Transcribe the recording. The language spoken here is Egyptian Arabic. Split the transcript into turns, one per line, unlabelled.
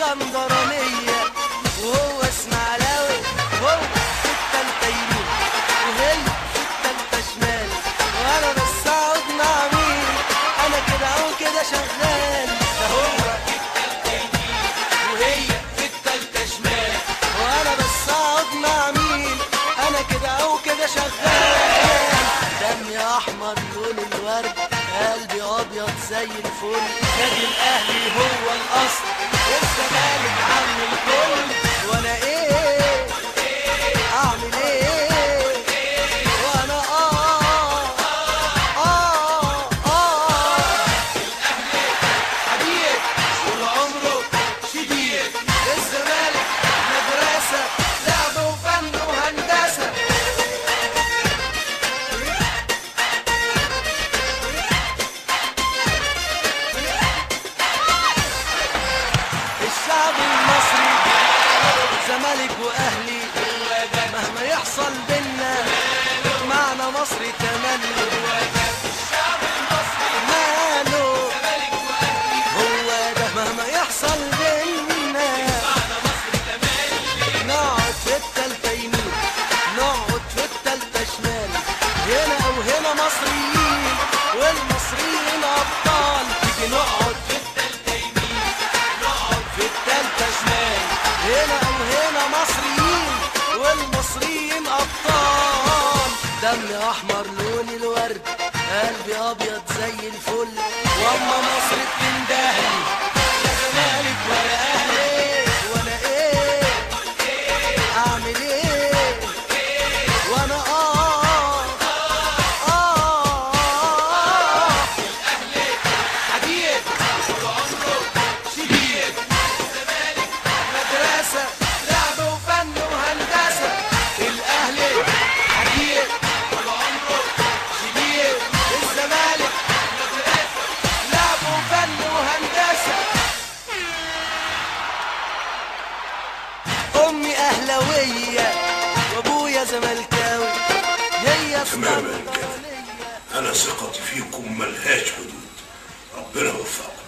اسكندرانية وهو اسماعيلاوي هو في التالتة يمين وهي في التالتة شمال وانا بس اقعد مع مين انا كده او كده شغال ده هو في التالتة يمين وهي في التالتة شمال وانا بس اقعد مع مين انا كده او كده شغال دمي احمر لون الورد قلبي ابيض زي الفل نادي الاهلي هو الاصل والزمالك عم الكل وانا ايه اعمل ايه وانا اه اه اه حبيب طول عمره شديد الزمالك مدرسة لعب وفن وهندسة الشعب المصري زمالك واهلي مهما يحصل بينا معنا مصري تملي الشعب المصري ماله هو ده مهما يحصل بينا نقعد في التالتة يمين نقعد في التالتة شمال هنا او هنا مصريين والمصريين ابطال تيجي نقعد في التالتة يمين نقعد في التالتة شمال هنا او هنا مصريين والمصريين ابطال دمي احمر لون الورد قلبي ابيض زي الفل واما مصر بتندهلي يا زمالك ولا اهلي وانا ايه اعمل ايه وانا اه اه حبيب طول عمره شديد الزمالك مدرسة لعب وفن وهندسة الاهلي حبيب طول عمره شديد الزمالك مدرسة لعب وفن وهندسة امي اهلاويه وابويا زملكاوي هي
تماما كده
اسكندرانيه
انا ثقتي فيكم ملهاش حدود ربنا يوفقكم